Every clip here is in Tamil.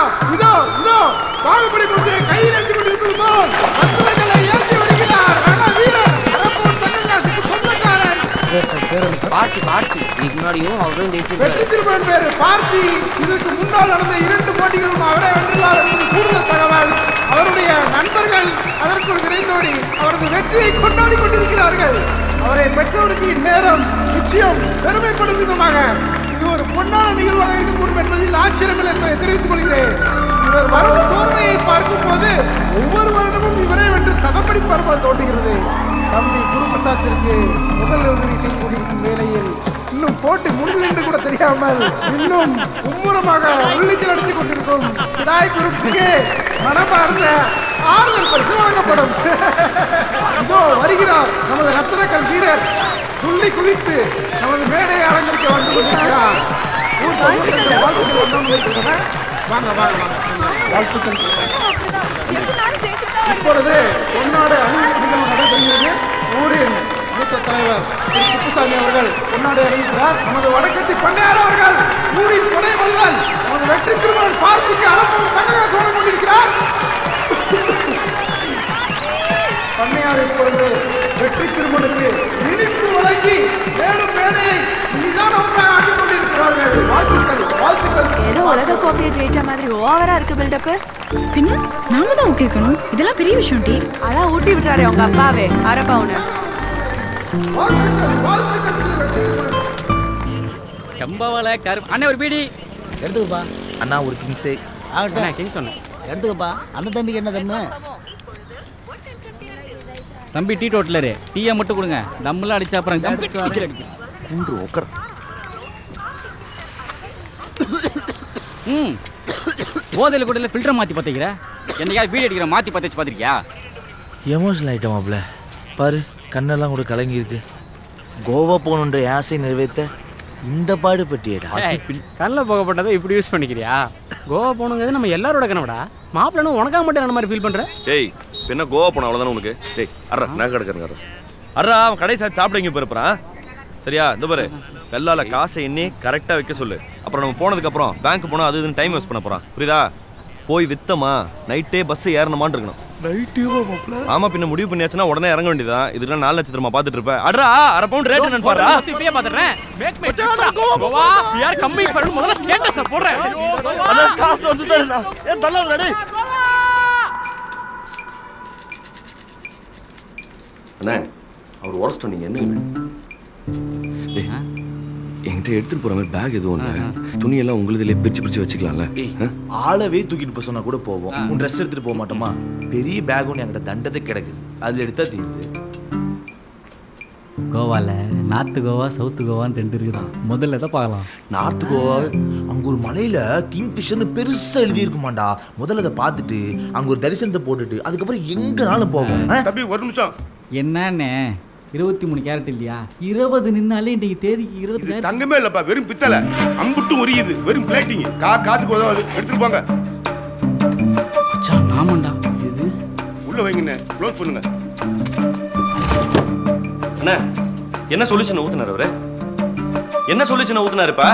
இதோ இதோ பாகுபலி முத்திரை கையில் ஏந்தி கொண்டிருப்பது போல் ரத்தினங்களை ஏந்தி வருகிறார் ரண வீரர் அரப்பூர் தங்கங்காசுக்கு சொந்தக்காரன் பார்ட்டி பார்ட்டி இதுக்கு முன்னாடியும் அவரும் ஜெயிச்சிருக்காரு வெற்றி திருமணம் பேரு பார்த்தி இதற்கு முன்னால் நடந்த இரண்டு போட்டிகளும் அவரே வென்றுள்ளார் என்பது கூடுதல் தகவல் அவருடைய நண்பர்கள் அதற்குள் விரைந்தோடி அவரது வெற்றியை கொண்டாடி கொண்டிருக்கிறார்கள் அவரை பெற்றோருக்கு இந்நேரம் நிச்சயம் பெருமைப்படும் விதமாக இது ஒரு பொன்னான நிகழ்வாக இருக்கும் என்பதில் ஆச்சரியமில்லை என்பதை தெரிவித்துக் கொள்கிறேன் இவர் வரும் தோல்வியை பார்க்கும் போது ஒவ்வொரு வருடமும் இவரே வென்று சகப்படிப்பார் போல் தோன்றுகிறது தம்பி குருபிரசாத்திற்கு முதல் உதவி செய்து கொண்டிருக்கும் வேளையில் இன்னும் போட்டி முடிந்தது என்று கூட தெரியாமல் இன்னும் மும்முரமாக உள்ளிச்சல் அடித்துக் கொண்டிருக்கும் விடாய் குரூப்ஸுக்கு மனமார்ந்த ஆறுதல் பரிசு வழங்கப்படும் இதோ வருகிறார் நமது ரத்தினக்கல் வீரர் துள்ளி குதித்து நமது மேடையை அலங்கரிக்க வந்து கொண்டிருக்கிறார் ஊர் பொதுமக்கள் வாழ்த்துக்கள் வந்தோம் இருக்கின்றன. வாங்க வாங்க வாங்க வாழ்த்துக்கள் இப்பொழுது பொன்னாடு அணிவிப்பு நிகழ்வு நடைபெறுகிறது ஊரின் மூத்த தலைவர் திரு குப்புசாமி அவர்கள் பொன்னாடு அறிவிக்கிறார் நமது வடக்கத்தி பண்ணையார் அவர்கள் ஊரின் கொடை வல்லல் நமது வெற்றி திருமணம் பார்த்துக்கு அனுப்பும் தகவல் சொல்ல கொண்டிருக்கிறார் பண்ணையார் இப்பொழுது வெற்றி திருமணுக்கு இனிப்பு வழங்கி மேலும் மேடையை நிதான ஒன்றாக ஆக்கிக் கொண்டிருக்கிறார்கள் வாழ்த்துக்கள் வாழ்த்துக்கள் ஏதோ உலக கோப்பையை ஜெயிச்ச மாதிரி ஓவரா இருக்கு பில்டப் பின்ன நாம தான் கேட்கணும் இதெல்லாம் பெரிய விஷயம் டி அதான் ஊட்டி விட்டுறாரு உங்க அப்பாவே அரப்பவுன வாழ்த்துக்கள் வாழ்த்துக்கள் செம்பவள கருப்பு அண்ணே ஒரு பீடி எடுத்துக்கப்பா அண்ணா ஒரு கிங்ஸே ஆகட்டும் கிங் சொன்னேன் எடுத்துக்கப்பா அந்த தம்பிக்கு என்ன தம்பி தம்பி டீ டோட்டலரு டீயை மட்டும் கொடுங்க தம்மெல்லாம் அடிச்சா அப்புறம் கம்பி டீச்சர் அடிக்கும் குன்று உக்கர் ம் போதையில் கூட ஃபில்டர் மாற்றி பார்த்துக்கிற என்னைக்காவது வீடு அடிக்கிற மாற்றி பார்த்து பார்த்துருக்கியா எமோஷனல் ஆயிட்டோம் மாப்ள பாரு கண்ணெல்லாம் கூட கலங்கி இருக்கு கோவா போகணுன்ற ஆசை நிறைவேற்ற இந்த பாடு பட்டியடா கண்ணில் போகப்பட்டதை இப்படி யூஸ் பண்ணிக்கிறியா கோவா போகணுங்கிறது நம்ம எல்லாரோட கனவுடா மாப்பிள்ளனும் உனக்காக மட்டும் என்ன மாதிரி ஃபீல் பண்ணுற டேய் இப்ப என்ன கோவா போன அவ்வளோதானே உனக்கு டேய் அர்ரா நான் கிடக்கிறேன் அர்ரா அவன் கடை சாத்தி சாப்பிட இங்கே போயிருப்பான் சரியா இந்த பாரு வெள்ளால காசை எண்ணி கரெக்டாக வைக்க சொல்லு அப்புறம் நம்ம போனதுக்கு அப்புறம் பேங்க் போனால் அது இதுன்னு டைம் வேஸ்ட் பண்ண போறான் புரியுதா போய் வித்தமா நைட்டே பஸ் ஏறணுமான்னு இருக்கணும் ஆமா பின்ன முடிவு பண்ணியாச்சுன்னா உடனே இறங்க வேண்டியதான் இதுக்கெல்லாம் நாலு லட்சத்திரமா பார்த்துட்டு இருப்பேன் அட்ரா அரை பவுண்ட் ரேட் என்னன்னு பாரு இப்பயே பார்த்துடுறேன் மேக் மை கோவா யார் கம்மி பண்ணு முதல்ல ஸ்டேட்டஸை போடுறேன் காசு வந்து தரேன் ஏன் தள்ள நடி அண்ணே அவர் உடச்சிட்டோம் நீங்க என்ன டேய், என்கிட்ட எடுத்துட்டு போற மாதிரி பேக் எதுவும் இல்லை துணியெல்லாம் உங்களுதுலேயே பிரிச்சு பிரிச்சு வச்சுக்கலாம்ல ஆ? ஆளவே தூக்கிட்டு போக சொன்னா கூட போவோம் உன் ட்ரெஸ் எடுத்துட்டு போக மாட்டோமா பெரிய பேக் ஒன்று என்கிட்ட தண்டத்தை கிடக்குது அதுல எடுத்தா தீருது கோவாவில் நார்த்து கோவா சவுத்து கோவான்னு ரெண்டு இருக்குதான் முதல்ல எதை பார்க்கலாம் நார்த் கோவா அங்க ஒரு மலையில கிங் ஃபிஷர்னு பெருசா எழுதி இருக்குமாண்டா முதல்ல அதை பார்த்துட்டு அங்க ஒரு தரிசனத்தை போட்டுட்டு அதுக்கப்புறம் எங்கனாலும் போவோம் ஆ? தம்பி ஒரு நிமிஷம் என்னண்ணே இருபத்தி மூணு கேரட் இல்லையா இருபது நின்னாலே இன்றைக்கு தேதிக்கு இருபது இது கேரட் தங்கமே இல்லப்பா வெறும் பித்தளை அம்புட்டும் உரியுது வெறும் பிளேட்டிங் கா காசுக்கு உதவாது எடுத்துட்டு போங்க மச்சான் நாமண்டா இது உள்ள வைங்கண்ணே க்ளோஸ் பண்ணுங்க அண்ணே என்ன சொல்யூஷன் ஊத்துனாரு அவரு என்ன சொல்யூஷன் ஊத்துனாருப்பா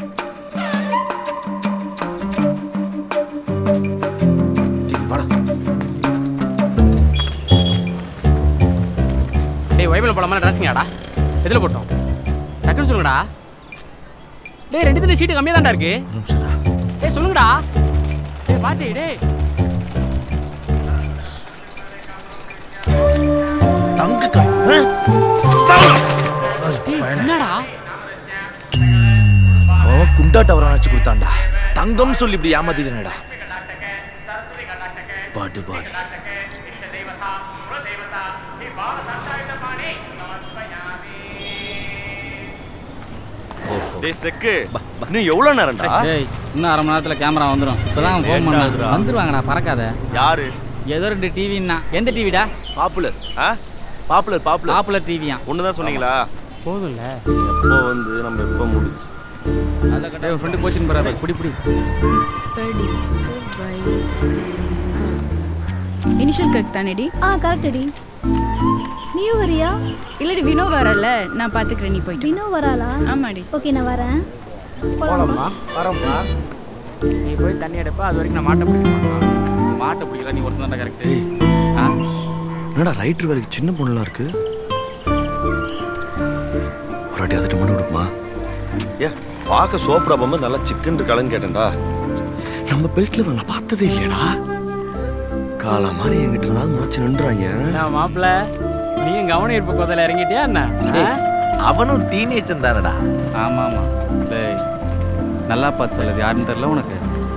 டேய் வைபிள் போடாமல் ட்ரெஸ்ஸிங்காடா எதில் போட்டோம் டக்குன்னு சொல்லுங்கடா டேய் ரெண்டு தின சீட்டு கம்மியாக தான்டா இருக்கு ஒரு நிமிஷம்டா. டேய் சொல்லுங்கடா டேய் பாத்து டேய் தங்கக்கா ஆ? அது பயணம். என்னடா அவன் குண்டாட்ட வர நினைச்சு கொடுத்தான்டா தங்கம் சொல்லி இப்படி ஏமாத்திட்டேனடா பாட்டு பாட்டு டேய் செக்கு இன்னும் எவ்வளவு நேரம்டா டேய் இன்னும் அரை மணி நேரத்தில் கேமரா வந்துடும் இப்போதான் ஃபோன் பண்ணாங்க ஏன்டா? வந்துருவாங்கடா பறக்காத யாரு ஏதோ ரெண்டு டிவின்னா எந்த டிவிடா பாப்புலர் ஆ பாப்புலர் பாப்புலர் பாப்புலர் டிவியா ஒண்ணுதான் சொன்னீங்களா போதும்ல எப்போ வந்து நம்ம எப்போ முடிச்சு டேய் உன் ஃப்ரெண்டு கோச்சிங் போறாரு புடி புடி இனிஷியல் கரெக்ட் தானேடி ஆ கரெக்டடி நீயும் வரியா இல்லடி வினோ வரல நான் பாத்துக்கிறேன் நீ போயிட்டு வினோ வராளா ஆமாடி ஓகே நான் வரேன் போலாமா வரோம்ப்பா நீ போய் தண்ணி எடுப்ப அது வரைக்கும் நான் மாட்டை பிடிக்க மாட்டேன் மாட்டை பிடிக்கல நீ ஒருத்தன் தான் கரெக்ட் ஆ என்னடா ரைட்டர் வேலைக்கு சின்ன பொண்ணுலாம் இருக்கு ஒரு அடி அதுட்டு மண்ணு கொடுக்குமா ஏ பார்க்க சோப்ரா பொம்மை நல்லா சிக்கன் இருக்காளன்னு கேட்டேன்டா நம்ம பெல்ட்ல நான் பார்த்ததே இல்லையடா காலா மாதிரி என்கிட்ட ஏதாவது முளைச்சு நின்றாங்க நான் மாப்பிள்ள நீயும் கவனம் இருப்பு கொதல இறங்கிட்டியா என்ன ஆ? அவனும் டீனேஜன் தானடா ஆமா ஆமா டேய் நல்லா பார்த்து சொல்லுது யாருன்னு தெரியல உனக்கு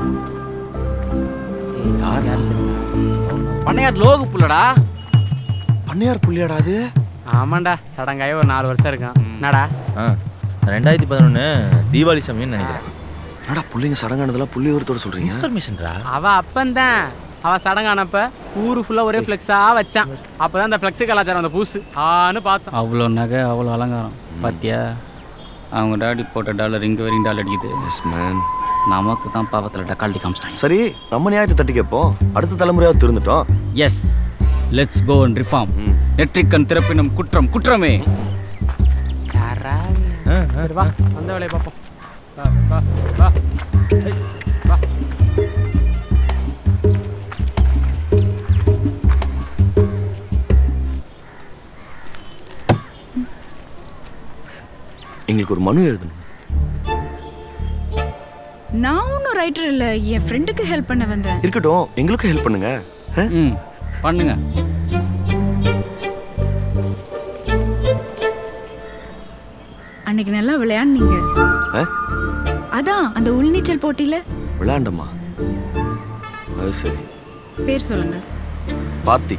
யாரா பண்ணையார் லோகு புள்ளடா பண்ணையார் புள்ளியாடா அது ஆமாண்டா சடங்காயே ஒரு நாலு வருஷம் இருக்கான் என்னடா ரெண்டாயிரத்தி பதினொன்று தீபாவளி சமயம்னு நினைக்கிறேன் என்னடா புள்ளைங்க சடங்கானதெல்லாம் புள்ளி ஒருத்தோட சொல்றீங்க இன்ஃபர்மேஷன்டா அவ அப்பந்தான் அவ சடங்கானப்ப ஊரு ஃபுல்லா ஒரே ஃப்ளெக்ஸா வச்சான் அப்பதான் அந்த ஃப்ளெக்ஸ் கலாச்சாரம் அந்த பூசு ஆன்னு பார்த்தோம் அவ்வளோ நகை அவ்வளோ அலங்காரம் பாத்தியா அவங்க டாடி போட்ட டாலர் இங்கே வரையும் டாலர் அடிக்குது எஸ் மேன் நமக்கு தான் பாவத்தில் டக்கால்ட்டி காமிச்சிட்டாங்க சரி நம்ம நியாயத்தை தட்டி கேட்போம் அடுத்த தலைமுறையாவது திருந்துட்டோம் yes let's go and reform நெற்றிக்கண் திறப்பினும் குற்றம் குற்றமே யாரா சரி வா வந்த வேலையை பார்ப்போம் வா வா வா ஏய், வா எங்களுக்கு ஒரு மனு எழுதணும் நான் ஒன்றும் ரைட்டர் இல்லை என் ஃப்ரெண்டுக்கு ஹெல்ப் பண்ண வந்தேன் இருக்கட்டும் எங்களுக்கும் ஹெல்ப் பண்ணுங்க ஆ? ம் பண்ணுங்க அன்னைக்கு நல்லா விளையாடுனீங்க ஆ? அதான் அந்த உள்நீச்சல் போட்டியில விளையாண்டமா அது சரி பேர் சொல்லுங்க பாத்தி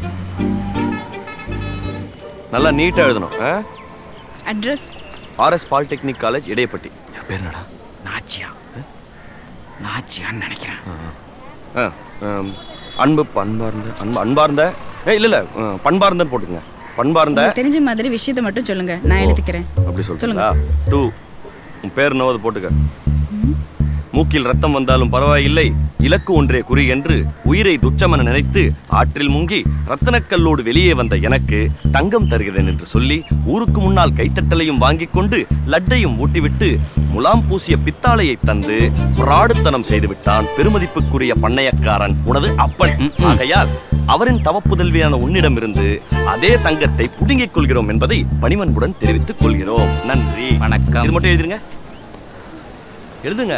நல்லா நீட்டா எழுதணும் address RS polytechnic college Idayapatti இவ பேர் என்னடா நாச்சியா நாச்சியான்னு நினைக்கிறேன் ஆ, ஆம், அன்பு பண்பார்ந்த அன்பு அன்பார்ந்த ஏ இல்ல இல்ல ஆ, பண்பார்ந்தன்னு போட்டுக்கங்க பண்பார்ந்த உங்களுக்கு தெரிஞ்ச மாதிரி விஷயத்தை மட்டும் சொல்லுங்க நான் எழுதிக்கிறேன் அப்படி சொல்லுங்களா டூ உன் பேர் என்னவோ அதை போட்டுக்க மூக்கில் ரத்தம் வந்தாலும் பரவாயில்லை இலக்கு ஒன்றே குறி என்று உயிரை துச்சமென நினைத்து ஆற்றில் முங்கி ரத்தனக்கல்லோடு வெளியே வந்த எனக்கு தங்கம் தருகிறேன் என்று சொல்லி ஊருக்கு முன்னால் கைத்தட்டலையும் வாங்கிக் கொண்டு லட்டையும் ஊட்டிவிட்டு முலாம் பூசிய பித்தாளையை தந்து பிராடுத்தனம் செய்து விட்டான் பெருமதிப்புக்குரிய பண்ணையக்காரன் உனது அப்பன் ஆகையால் அவரின் தவப்புதல்வியான உன்னிடமிருந்து அதே தங்கத்தை புடுங்கிக் கொள்கிறோம் என்பதை பணிவன்புடன் தெரிவித்துக் கொள்கிறோம் நன்றி வணக்கம் இது மட்டும் எழுதிருங்க எழுதுங்க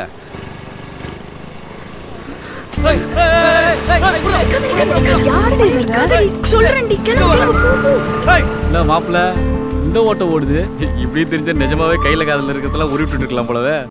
சொல்றேன்டி இல்லை மாப்பிள்ள இந்த ஓட்டம் ஓடுது இப்படி தெரிஞ்ச நிஜமாவே கையில் காதில் இருக்கிறதெல்லாம் உருவிட்டு இருக்கலாம் போலவே